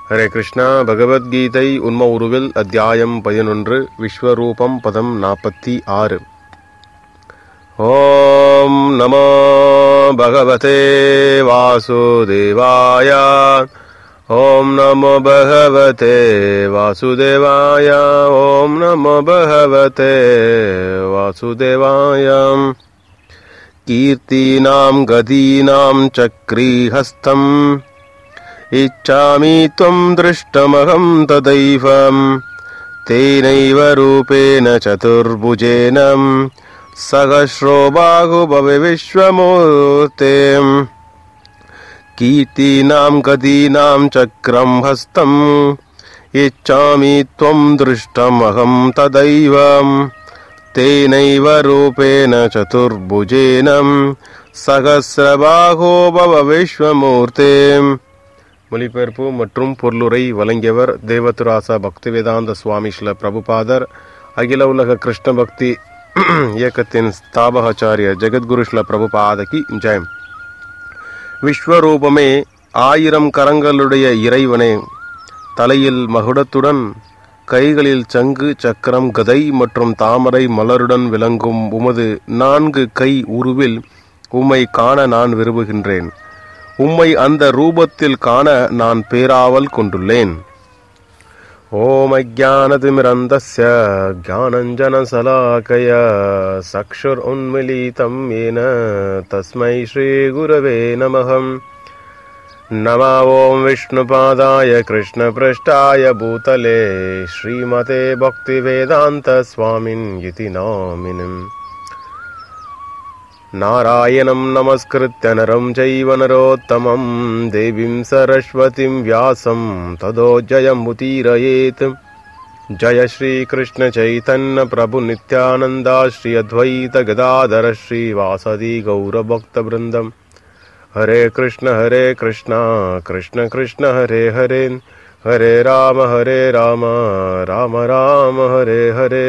ஹரே கிருஷ்ணா பகவத்கீதை உண்ம உருவில் அத்தியாயம் பதினொன்று விஸ்வரூபம் பதம் நாற்பத்தி ஆறு ஓம் நமோ பகவதே வாசுதேவாய ஓம் நமோ பகவதே வாசுதேவாய ஓம் நமோ பகவதே வாசுதேவாயம் कीर्तीनां गदीनां चक्रीहस्तम् इच्छामि त्वं दृष्टमहं तदैव तेनैव रूपेण चतुर्भुजेन सहस्रो बाहुभवे विश्वमूर्ते कीर्तीनां गदीनां चक्रं हस्तम् इच्छामि त्वं दृष्टमहं तदैव तेनैव रूपेण चतुर्भुजेन சகசிரபாகோ பவ விஸ்வமூர்த்தே மொழிபெயர்ப்பு மற்றும் பொருளுரை வழங்கியவர் தேவதுராசா பக்திவேதாந்த சுவாமி ஸ்ல பிரபுபாதர் அகில உலக கிருஷ்ண பக்தி இயக்கத்தின் ஸ்தாபகாச்சாரிய ஜெகத்குரு ஸ்ல பிரபுபாதகி ஜெயம் விஸ்வரூபமே ஆயிரம் கரங்களுடைய இறைவனே தலையில் மகுடத்துடன் கைகளில் சங்கு சக்கரம் கதை மற்றும் தாமரை மலருடன் விளங்கும் உமது நான்கு கை உருவில் உம்மை காண நான் விரும்புகின்றேன் உம்மை அந்த ரூபத்தில் காண நான் பேராவல் கொண்டுள்ளேன் ஓம் அஜானதிமிரந்தஸ்ய ஜானஞ்சனசலாக்கய சக்ஷுர் உன்மிலிதம் ஏன தஸ்மை ஸ்ரீகுரவே நமகம் नमः ॐ विष्णुपादाय कृष्णपृष्ठाय भूतले श्रीमते भक्तिवेदान्तस्वामिन् इति नामिनम् नारायणं नमस्कृत्य नरं चैव नरोत्तमं देवीं सरस्वतीं व्यासं तदो जयमुदीरयेत् जय श्रीकृष्णचैतन्य प्रभुनित्यानन्दा श्री अद्वैत गदाधर श्रीवासदि गौरभक्तवृन्दम् हरे कृष्ण हरे कृष्ण कृष्ण कृष्ण हरे हरे हरे राम हरे राम राम राम हरे ஹரே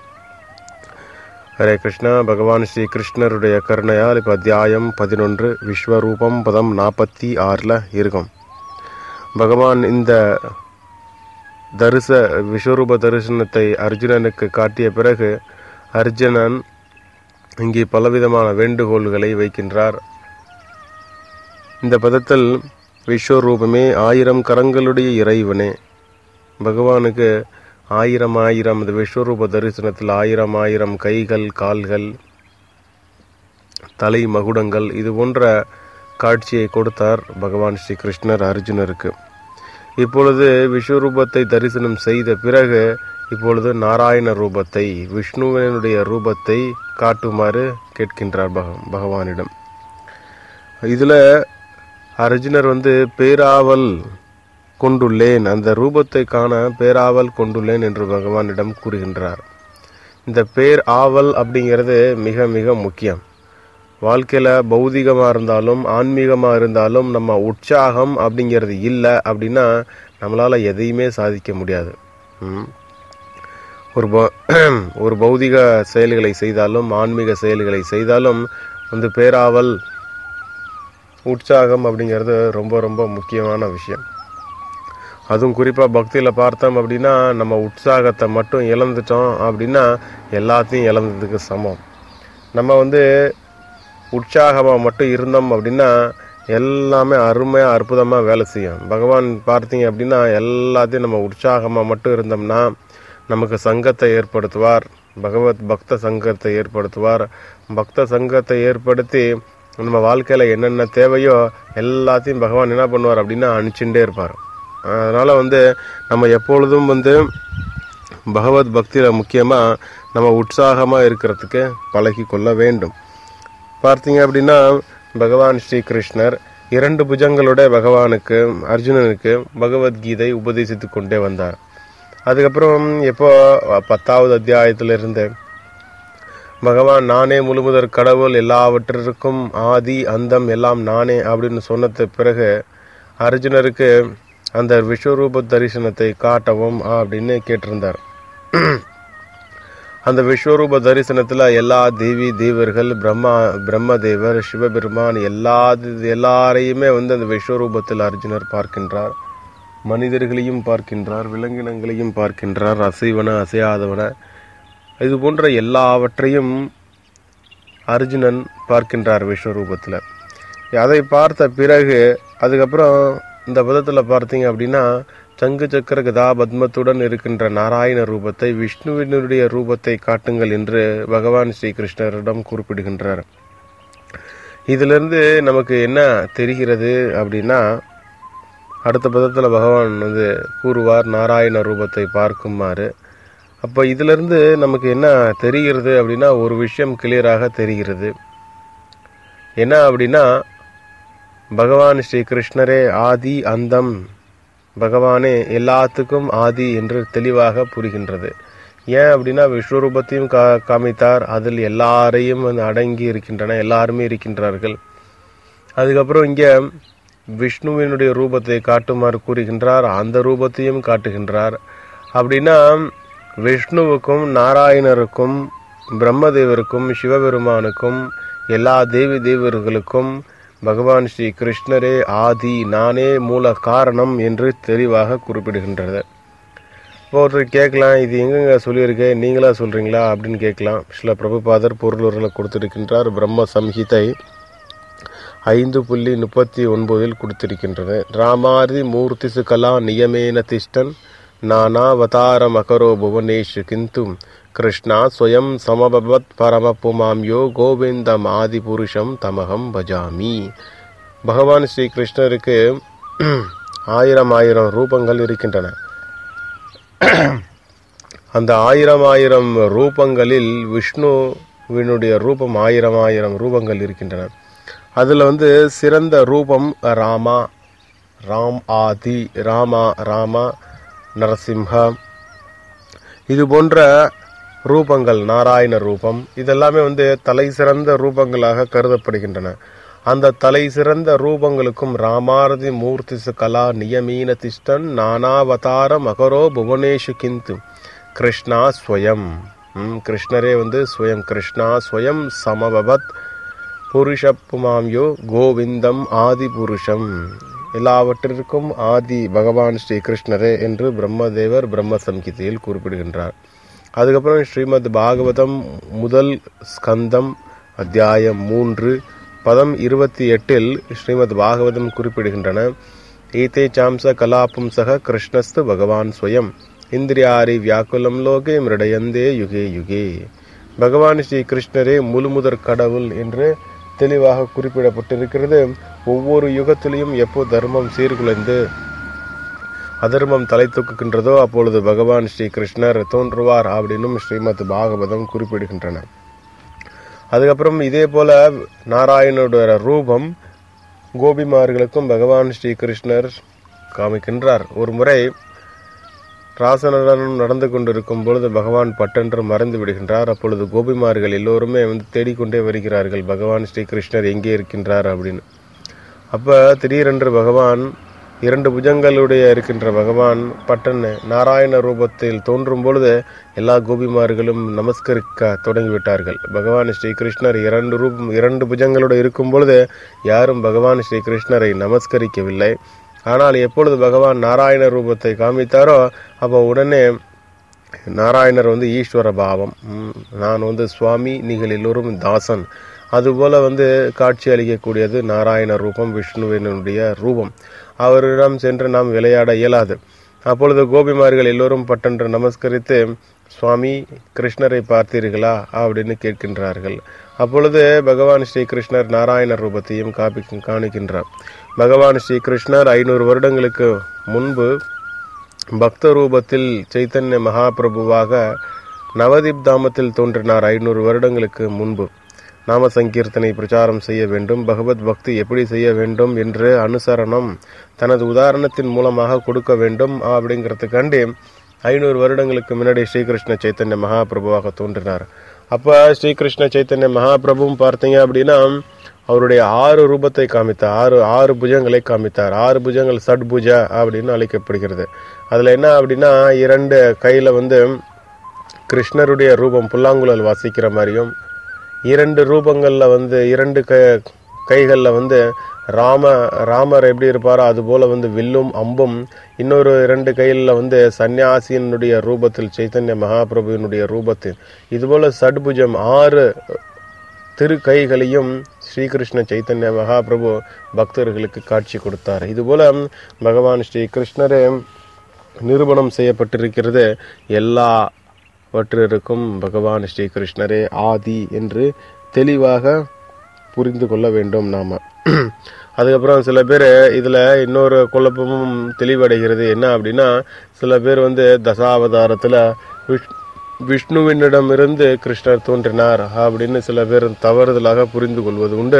ஹரே கிருஷ்ணா பகவான் ஸ்ரீ கிருஷ்ணருடைய கருணையால் இப்போ அத்தியாயம் பதினொன்று விஸ்வரூபம் பதம் நாற்பத்தி ஆறில் இருக்கும் பகவான் இந்த தரிச விஸ்வரூப தரிசனத்தை அர்ஜுனனுக்கு காட்டிய பிறகு அர்ஜுனன் இங்கே பலவிதமான வேண்டுகோள்களை வைக்கின்றார் இந்த பதத்தில் விஸ்வரூபமே ஆயிரம் கரங்களுடைய இறைவனே பகவானுக்கு ஆயிரம் ஆயிரம் இந்த விஸ்வரூப தரிசனத்தில் ஆயிரம் ஆயிரம் கைகள் கால்கள் தலை மகுடங்கள் இது போன்ற காட்சியை கொடுத்தார் பகவான் ஸ்ரீ கிருஷ்ணர் அர்ஜுனருக்கு இப்பொழுது விஸ்வரூபத்தை தரிசனம் செய்த பிறகு இப்பொழுது நாராயண ரூபத்தை விஷ்ணுவனுடைய ரூபத்தை காட்டுமாறு கேட்கின்றார் பகவானிடம் இதில் அர்ஜுனர் வந்து பேராவல் கொண்டுள்ளேன் அந்த ரூபத்தை காண பேராவல் கொண்டுள்ளேன் என்று பகவானிடம் கூறுகின்றார் இந்த பேர் ஆவல் அப்படிங்கிறது மிக மிக முக்கியம் வாழ்க்கையில் பௌதிகமாக இருந்தாலும் ஆன்மீகமாக இருந்தாலும் நம்ம உற்சாகம் அப்படிங்கிறது இல்லை அப்படின்னா நம்மளால் எதையுமே சாதிக்க முடியாது ஒரு ஒரு பௌதிக செயல்களை செய்தாலும் ஆன்மீக செயல்களை செய்தாலும் வந்து பேராவல் உற்சாகம் அப்படிங்கிறது ரொம்ப ரொம்ப முக்கியமான விஷயம் அதுவும் குறிப்பாக பக்தியில் பார்த்தோம் அப்படின்னா நம்ம உற்சாகத்தை மட்டும் இழந்துட்டோம் அப்படின்னா எல்லாத்தையும் இழந்ததுக்கு சமம் நம்ம வந்து உற்சாகமாக மட்டும் இருந்தோம் அப்படின்னா எல்லாமே அருமையாக அற்புதமாக வேலை செய்யும் பகவான் பார்த்தீங்க அப்படின்னா எல்லாத்தையும் நம்ம உற்சாகமாக மட்டும் இருந்தோம்னா நமக்கு சங்கத்தை ஏற்படுத்துவார் பகவத் பக்த சங்கத்தை ஏற்படுத்துவார் பக்த சங்கத்தை ஏற்படுத்தி நம்ம வாழ்க்கையில் என்னென்ன தேவையோ எல்லாத்தையும் பகவான் என்ன பண்ணுவார் அப்படின்னா அனுப்பிச்சுட்டே இருப்பார் அதனால் வந்து நம்ம எப்பொழுதும் வந்து பகவத் பக்தியில் முக்கியமாக நம்ம உற்சாகமாக இருக்கிறதுக்கு பழகி கொள்ள வேண்டும் பார்த்தீங்க அப்படின்னா பகவான் ஸ்ரீகிருஷ்ணர் இரண்டு புஜங்களுடைய பகவானுக்கு அர்ஜுனனுக்கு பகவத்கீதை உபதேசித்து கொண்டே வந்தார் அதுக்கப்புறம் எப்போ பத்தாவது அத்தியாயத்திலிருந்து பகவான் நானே முழுமுதற் கடவுள் எல்லாவற்றிற்கும் ஆதி அந்தம் எல்லாம் நானே அப்படின்னு சொன்னது பிறகு அர்ஜுனருக்கு அந்த விஸ்வரூப தரிசனத்தை காட்டவும் அப்படின்னு கேட்டிருந்தார் அந்த விஸ்வரூப தரிசனத்தில் எல்லா தேவி தேவர்கள் பிரம்மா பிரம்மதேவர் சிவபெருமான் எல்லா எல்லாரையுமே வந்து அந்த விஸ்வரூபத்தில் அர்ஜுனர் பார்க்கின்றார் மனிதர்களையும் பார்க்கின்றார் விலங்கினங்களையும் பார்க்கின்றார் அசைவன அசையாதவன இது போன்ற எல்லாவற்றையும் அர்ஜுனன் பார்க்கின்றார் விஸ்வரூபத்தில் அதை பார்த்த பிறகு அதுக்கப்புறம் இந்த பதத்தில் பார்த்தீங்க அப்படின்னா சங்கு சக்கர கதா பத்மத்துடன் இருக்கின்ற நாராயண ரூபத்தை விஷ்ணுவினுடைய ரூபத்தை காட்டுங்கள் என்று பகவான் ஸ்ரீகிருஷ்ணரிடம் குறிப்பிடுகின்றார் இதிலிருந்து நமக்கு என்ன தெரிகிறது அப்படின்னா அடுத்த பதத்தில் பகவான் வந்து கூறுவார் நாராயண ரூபத்தை பார்க்குமாறு அப்போ இதிலிருந்து நமக்கு என்ன தெரிகிறது அப்படின்னா ஒரு விஷயம் கிளியராக தெரிகிறது என்ன அப்படின்னா பகவான் ஸ்ரீ கிருஷ்ணரே ஆதி அந்தம் பகவானே எல்லாத்துக்கும் ஆதி என்று தெளிவாக புரிகின்றது ஏன் அப்படின்னா விஸ்வரூபத்தையும் கா காமித்தார் அதில் எல்லாரையும் வந்து அடங்கி இருக்கின்றன எல்லாருமே இருக்கின்றார்கள் அதுக்கப்புறம் இங்கே விஷ்ணுவினுடைய ரூபத்தை காட்டுமாறு கூறுகின்றார் அந்த ரூபத்தையும் காட்டுகின்றார் அப்படின்னா விஷ்ணுவுக்கும் நாராயணருக்கும் பிரம்மதேவருக்கும் சிவபெருமானுக்கும் எல்லா தேவி தேவர்களுக்கும் பகவான் ஸ்ரீ கிருஷ்ணரே ஆதி நானே மூல காரணம் என்று தெளிவாக குறிப்பிடுகின்றது இப்போ ஒருத்தர் கேட்கலாம் இது எங்கெங்க சொல்லியிருக்கு நீங்களா சொல்றீங்களா அப்படின்னு கேட்கலாம் சில பிரபுபாதர் பொருளுரை கொடுத்திருக்கின்றார் பிரம்ம சம்ஹிதை ஐந்து புள்ளி முப்பத்தி ஒன்பதில் கொடுத்திருக்கின்றது ராமாதி மூர்த்திசு கலா நியமேன திஷ்டன் நானாவதாரமகரோ புவனேஷு கிந்து கிருஷ்ணா ஸ்வயம் சமபவத் பரம புமாம்யோ கோவிந்தம் ஆதி புருஷம் தமகம் பஜாமி பகவான் ஸ்ரீ கிருஷ்ணருக்கு ஆயிரம் ஆயிரம் ரூபங்கள் இருக்கின்றன அந்த ஆயிரம் ஆயிரம் ரூபங்களில் விஷ்ணுவினுடைய ரூபம் ஆயிரம் ஆயிரம் ரூபங்கள் இருக்கின்றன அதில் வந்து சிறந்த ரூபம் ராமா ராம் ஆதி ராமா ராமா நரசிம்ஹா இது போன்ற ரூபங்கள் நாராயண ரூபம் இதெல்லாமே வந்து தலை சிறந்த ரூபங்களாக கருதப்படுகின்றன அந்த தலை சிறந்த ரூபங்களுக்கும் ராமாரதி மூர்த்திசு கலா நியமீன திஷ்டன் நானாவதார மகரோ புவனேஷு கிந்து கிருஷ்ணா ஸ்வயம் ம், கிருஷ்ணரே வந்து ஸ்வயம் கிருஷ்ணா ஸ்வயம் சமபவத் புருஷ புமாம்யோ கோவிந்தம் ஆதி புருஷம் எல்லாவற்றிற்கும் ஆதி பகவான் ஸ்ரீ கிருஷ்ணரே என்று பிரம்மதேவர் பிரம்ம சம்ஹிதையில் குறிப்பிடுகின்றார் அதுக்கப்புறம் ஸ்ரீமத் பாகவதம் முதல் ஸ்கந்தம் அத்தியாயம் மூன்று பதம் இருபத்தி எட்டில் ஸ்ரீமத் பாகவதம் குறிப்பிடுகின்றன ஈதே சாம்ச கலாபும் சக கிருஷ்ணஸ்து பகவான் ஸ்வயம் இந்திரியாரி வியாக்குலம் லோகே மிருடயந்தே யுகே யுகே பகவான் ஸ்ரீ கிருஷ்ணரே முழுமுதற் கடவுள் என்று தெளிவாக குறிப்பிடப்பட்டிருக்கிறது ஒவ்வொரு யுகத்திலையும் எப்போ தர்மம் சீர்குலைந்து அதர்மம் தலை தூக்குகின்றதோ அப்பொழுது பகவான் ஸ்ரீ கிருஷ்ணர் தோன்றுவார் அப்படின்னும் ஸ்ரீமத் பாகவதம் குறிப்பிடுகின்றன அதுக்கப்புறம் இதே போல நாராயணனுடைய ரூபம் கோபிமார்களுக்கும் பகவான் ஸ்ரீ கிருஷ்ணர் காமிக்கின்றார் ஒரு முறை ராசனுடன் நடந்து கொண்டிருக்கும் பொழுது பகவான் பட்டென்று மறைந்து விடுகின்றார் அப்பொழுது கோபிமார்கள் எல்லோருமே வந்து தேடிக்கொண்டே வருகிறார்கள் பகவான் ஸ்ரீ கிருஷ்ணர் எங்கே இருக்கின்றார் அப்படின்னு அப்ப திடீரென்று பகவான் இரண்டு புஜங்களுடைய இருக்கின்ற பகவான் பட்டன் நாராயண ரூபத்தில் தோன்றும் பொழுது எல்லா கோபிமார்களும் நமஸ்கரிக்க தொடங்கிவிட்டார்கள் பகவான் ஸ்ரீ கிருஷ்ணர் இரண்டு ரூபம் இரண்டு புஜங்களோடு இருக்கும் பொழுது யாரும் பகவான் ஸ்ரீ கிருஷ்ணரை நமஸ்கரிக்கவில்லை ஆனால் எப்பொழுது பகவான் நாராயண ரூபத்தை காமித்தாரோ அப்போ உடனே நாராயணர் வந்து ஈஸ்வர பாவம் ம், நான் வந்து சுவாமி நீங்கள் எல்லோரும் தாசன் அதுபோல வந்து காட்சி அளிக்கக்கூடியது நாராயண ரூபம் விஷ்ணுவினுடைய ரூபம் அவரிடம் சென்று நாம் விளையாட இயலாது அப்பொழுது கோபிமார்கள் எல்லோரும் பட்டென்று நமஸ்கரித்து சுவாமி கிருஷ்ணரை பார்த்தீர்களா அப்படின்னு கேட்கின்றார்கள் அப்பொழுது பகவான் ஸ்ரீ கிருஷ்ணர் நாராயண ரூபத்தையும் காப்பி காணிக்கின்றார் பகவான் ஸ்ரீ கிருஷ்ணர் ஐநூறு வருடங்களுக்கு முன்பு பக்த ரூபத்தில் சைத்தன்ய மகாபிரபுவாக நவதீப் தாமத்தில் தோன்றினார் ஐநூறு வருடங்களுக்கு முன்பு நாம சங்கீர்த்தனை பிரச்சாரம் செய்ய வேண்டும் பகவத் பக்தி எப்படி செய்ய வேண்டும் என்று அனுசரணம் தனது உதாரணத்தின் மூலமாக கொடுக்க வேண்டும் அப்படிங்கிறதுக்காண்டி ஐநூறு வருடங்களுக்கு முன்னாடி ஸ்ரீகிருஷ்ண சைத்தன்ய மகாபிரபுவாக தோன்றினார் அப்ப ஸ்ரீகிருஷ்ண சைத்தன்ய மகாபிரபுவும் பார்த்தீங்க அப்படின்னா அவருடைய ஆறு ரூபத்தை காமித்தார் ஆறு ஆறு புஜங்களை காமித்தார் ஆறு புஜங்கள் சட் புஜா அப்படின்னு அழைக்கப்படுகிறது அதுல என்ன அப்படின்னா இரண்டு கையில வந்து கிருஷ்ணருடைய ரூபம் புல்லாங்குழல் வாசிக்கிற மாதிரியும் இரண்டு ரூபங்களில் வந்து இரண்டு க கைகளில் வந்து ராம ராமர் எப்படி இருப்பாரோ அது போல வந்து வில்லும் அம்பும் இன்னொரு இரண்டு கையில் வந்து சன்னியாசியினுடைய ரூபத்தில் சைத்தன்ய மகாபிரபுவினுடைய ரூபத்தில் இதுபோல சட்புஜம் ஆறு திரு கைகளையும் ஸ்ரீகிருஷ்ண சைத்தன்ய மகாபிரபு பக்தர்களுக்கு காட்சி கொடுத்தார் இதுபோல பகவான் ஸ்ரீ கிருஷ்ணரே நிரூபணம் செய்யப்பட்டிருக்கிறது எல்லாவற்றிற்கும் பகவான் ஸ்ரீ கிருஷ்ணரே ஆதி என்று தெளிவாக புரிந்து கொள்ள வேண்டும் நாம அதுக்கப்புறம் சில பேர் இதில் இன்னொரு குழப்பமும் தெளிவடைகிறது என்ன அப்படின்னா சில பேர் வந்து தசாவதாரத்தில் விஷ் விஷ்ணுவினிடமிருந்து கிருஷ்ணர் தோன்றினார் அப்படின்னு சில பேர் தவறுதலாக புரிந்து கொள்வது உண்டு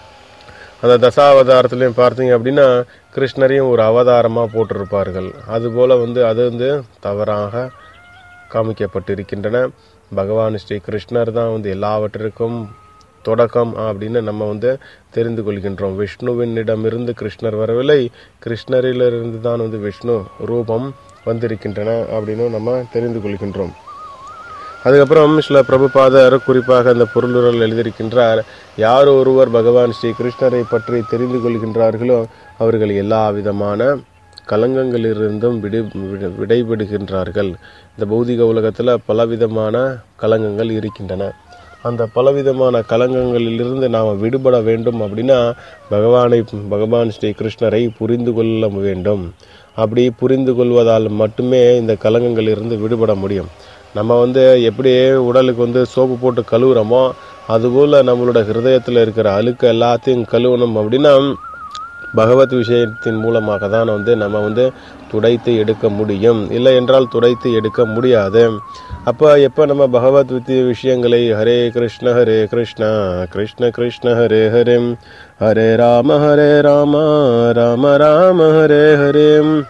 அந்த தசாவதாரத்துலையும் பார்த்தீங்க அப்படின்னா கிருஷ்ணரையும் ஒரு அவதாரமாக போட்டிருப்பார்கள் அதுபோல் வந்து அது வந்து தவறாக காமிக்கப்பட்டிருக்கின்றன பகவான் ஸ்ரீ கிருஷ்ணர் தான் வந்து எல்லாவற்றிற்கும் தொடக்கம் அப்படின்னு நம்ம வந்து தெரிந்து கொள்கின்றோம் விஷ்ணுவினிடமிருந்து கிருஷ்ணர் வரவில்லை கிருஷ்ணரிலிருந்து தான் வந்து விஷ்ணு ரூபம் வந்திருக்கின்றன அப்படின்னு நம்ம தெரிந்து கொள்கின்றோம் அதுக்கப்புறம் சில பிரபுபாதர் குறிப்பாக அந்த பொருளுரல் எழுதியிருக்கின்றார் யார் ஒருவர் பகவான் ஸ்ரீ கிருஷ்ணரை பற்றி தெரிந்து கொள்கின்றார்களோ அவர்கள் எல்லா விதமான கலங்கங்களிலிருந்தும் விடு விடு- விடைபடுகின்றார்கள் இந்த பௌதிக உலகத்தில் பலவிதமான கலங்கங்கள் இருக்கின்றன அந்த பலவிதமான கலங்கங்களிலிருந்து நாம் விடுபட வேண்டும் அப்படின்னா பகவானை பகவான் ஸ்ரீ கிருஷ்ணரை புரிந்து கொள்ள வேண்டும் அப்படி புரிந்து கொள்வதால் மட்டுமே இந்த கலங்கங்களிலிருந்து விடுபட முடியும் நம்ம வந்து எப்படி உடலுக்கு வந்து சோப்பு போட்டு கழுவுறோமோ அதுபோல் நம்மளோட ஹிருதயத்தில் இருக்கிற அழுக்கு எல்லாத்தையும் கழுவணும் அப்படின்னா பகவத் விஷயத்தின் மூலமாக தான் வந்து நம்ம வந்து துடைத்து எடுக்க முடியும் இல்லை என்றால் துடைத்து எடுக்க முடியாது அப்போ எப்போ நம்ம பகவத் வித்தி விஷயங்களை ஹரே கிருஷ்ண ஹரே கிருஷ்ணா கிருஷ்ண கிருஷ்ண ஹரே ஹரே ஹரே ராம ஹரே ராம ராம ராம ஹரே ஹரே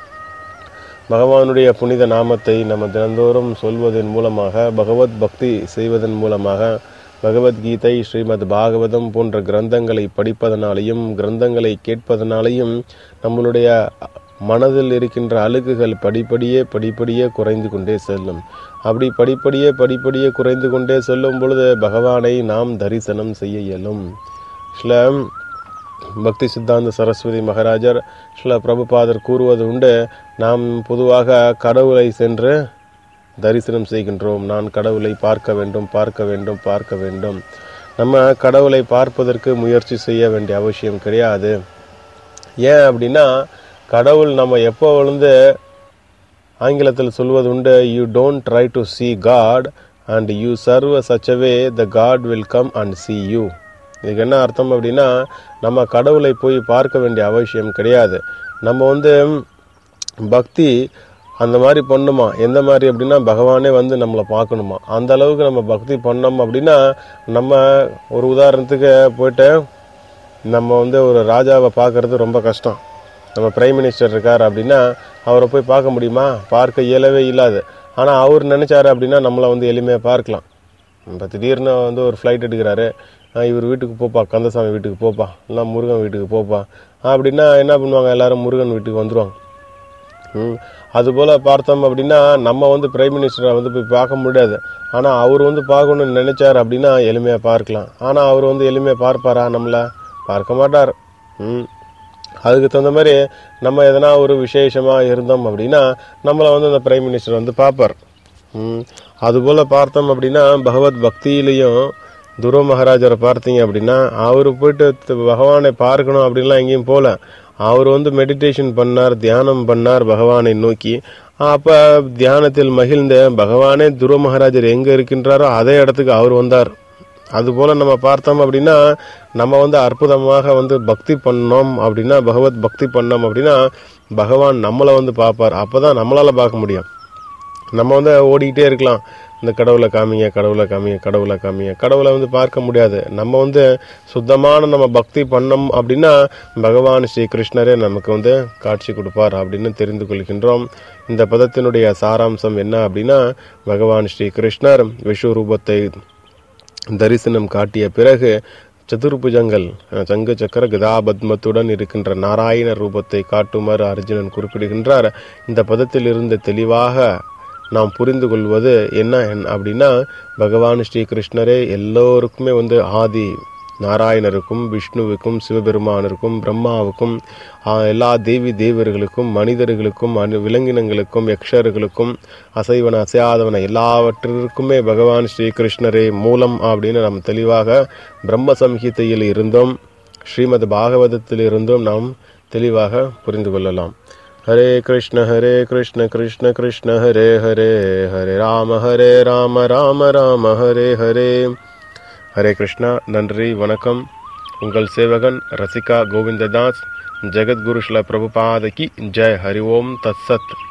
பகவானுடைய புனித நாமத்தை நம்ம தினந்தோறும் சொல்வதன் மூலமாக பகவத் பக்தி செய்வதன் மூலமாக பகவத்கீதை ஸ்ரீமத் பாகவதம் போன்ற கிரந்தங்களை படிப்பதனாலையும் கிரந்தங்களை கேட்பதனாலையும் நம்மளுடைய மனதில் இருக்கின்ற அழுக்குகள் படிப்படியே படிப்படியே குறைந்து கொண்டே செல்லும் அப்படி படிப்படியே படிப்படியே குறைந்து கொண்டே செல்லும் பொழுது பகவானை நாம் தரிசனம் செய்ய இயலும் சில பக்தி சித்தாந்த சரஸ்வதி மகாராஜர் சில பிரபுபாதர் கூறுவது உண்டு நாம் பொதுவாக கடவுளை சென்று தரிசனம் செய்கின்றோம் நான் கடவுளை பார்க்க வேண்டும் பார்க்க வேண்டும் பார்க்க வேண்டும் நம்ம கடவுளை பார்ப்பதற்கு முயற்சி செய்ய வேண்டிய அவசியம் கிடையாது ஏன் அப்படின்னா கடவுள் நம்ம எப்போ விழுந்து ஆங்கிலத்தில் சொல்வது உண்டு you don't try to see God and you serve such a way the God will come and see you இதுக்கு என்ன அர்த்தம் அப்படின்னா நம்ம கடவுளை போய் பார்க்க வேண்டிய அவசியம் கிடையாது நம்ம வந்து பக்தி அந்த மாதிரி பண்ணுமா எந்த மாதிரி அப்படின்னா பகவானே வந்து நம்மளை பார்க்கணுமா அந்த அளவுக்கு நம்ம பக்தி பண்ணோம் அப்படின்னா நம்ம ஒரு உதாரணத்துக்கு போயிட்டு நம்ம வந்து ஒரு ராஜாவை பார்க்கறது ரொம்ப கஷ்டம் நம்ம பிரைம் மினிஸ்டர் இருக்கார் அப்படின்னா அவரை போய் பார்க்க முடியுமா பார்க்க இயலவே இல்லாது ஆனால் அவர் நினைச்சாரு அப்படின்னா நம்மளை வந்து எளிமையாக பார்க்கலாம் இப்போ திடீர்னு வந்து ஒரு ஃப்ளைட் எடுக்கிறாரு ஆ, இவர் வீட்டுக்கு போப்பா கந்தசாமி வீட்டுக்கு போப்பா இல்லை முருகன் வீட்டுக்கு போப்பா அப்படின்னா என்ன பண்ணுவாங்க எல்லாரும் முருகன் வீட்டுக்கு வந்துருவாங்க ம் அதுபோல் பார்த்தோம் அப்படின்னா நம்ம வந்து பிரைம் மினிஸ்டரை வந்து போய் பார்க்க முடியாது ஆனால் அவர் வந்து பார்க்கணும்னு நினைச்சார் அப்படின்னா எளிமையாக பார்க்கலாம் ஆனால் அவர் வந்து எளிமையாக பார்ப்பாரா நம்மளை பார்க்க மாட்டார் ம் அதுக்கு தகுந்த மாதிரி நம்ம எதனா ஒரு விசேஷமாக இருந்தோம் அப்படின்னா நம்மளை வந்து அந்த பிரைம் மினிஸ்டர் வந்து பார்ப்பார் ம் அதுபோல் பார்த்தோம் அப்படின்னா பகவத் பக்தியிலையும் துருவ மகாராஜரை பார்த்தீங்க அப்படின்னா அவர் போயிட்டு த- பகவானை பார்க்கணும் அப்படின்லாம் எங்கேயும் போகல அவர் வந்து மெடிடேஷன் பண்ணார் தியானம் பண்ணார் பகவானை நோக்கி அப்போ தியானத்தில் மகிழ்ந்த பகவானே துருவ மகாராஜர் எங்கே இருக்கின்றாரோ அதே இடத்துக்கு அவர் வந்தார் அதுபோல நம்ம பார்த்தோம் அப்படின்னா நம்ம வந்து அற்புதமாக வந்து பக்தி பண்ணோம் அப்படின்னா பகவத் பக்தி பண்ணோம் அப்படின்னா பகவான் நம்மளை வந்து பார்ப்பார் அப்பதான் நம்மளால பார்க்க முடியும் நம்ம வந்து ஓடிக்கிட்டே இருக்கலாம் இந்த கடவுளை காமிங்க கடவுளை காமிங்க கடவுளை காமிங்க கடவுளை வந்து பார்க்க முடியாது நம்ம வந்து சுத்தமான நம்ம பக்தி பண்ணோம் அப்படின்னா பகவான் ஸ்ரீ கிருஷ்ணரே நமக்கு வந்து காட்சி கொடுப்பார் அப்படின்னு தெரிந்து கொள்கின்றோம் இந்த பதத்தினுடைய சாராம்சம் என்ன அப்படின்னா பகவான் ஸ்ரீ கிருஷ்ணர் விஸ்வரூபத்தை தரிசனம் காட்டிய பிறகு சதுர்புஜங்கள் அஹ், சங்கு சக்கர கதாபத்மத்துடன் இருக்கின்ற நாராயண ரூபத்தை காட்டுமாறு அர்ஜுனன் குறிப்பிடுகின்றார் இந்த பதத்தில் இருந்து தெளிவாக நாம் புரிந்து கொள்வது என்ன என்- அப்படின்னா பகவான் ஸ்ரீ கிருஷ்ணரே எல்லோருக்குமே வந்து ஆதி நாராயணருக்கும் விஷ்ணுவுக்கும் சிவபெருமானிற்கும் பிரம்மாவுக்கும் ஆ, எல்லா தேவி தேவர்களுக்கும் மனிதர்களுக்கும் அனு விலங்கினங்களுக்கும் யக்ஷர்களுக்கும் அசைவன அசையாதவன எல்லாவற்றிற்குமே பகவான் ஸ்ரீகிருஷ்ணரே மூலம் அப்படின்னு நாம் தெளிவாக பிரம்ம சம்ஹிதையில் இருந்தும் ஸ்ரீமத் பாகவதத்தில் இருந்தும் நாம் தெளிவாக புரிந்து கொள்ளலாம் ஹரே கிருஷ்ண ஹரே கிருஷ்ண கிருஷ்ண கிருஷ்ண ஹரே ஹரே ஹரே ராம ஹரே ராம ராம ராம ஹரே ஹரே ஹரே கிருஷ்ணா நன்றி வணக்கம் உங்கள் சேவகன் ரசிகா கோவிந்ததாஸ் ஜெகத்குரு ஸ்ல பிரபுபாதகி ஜெய் ஹரி ஓம் தத் சத்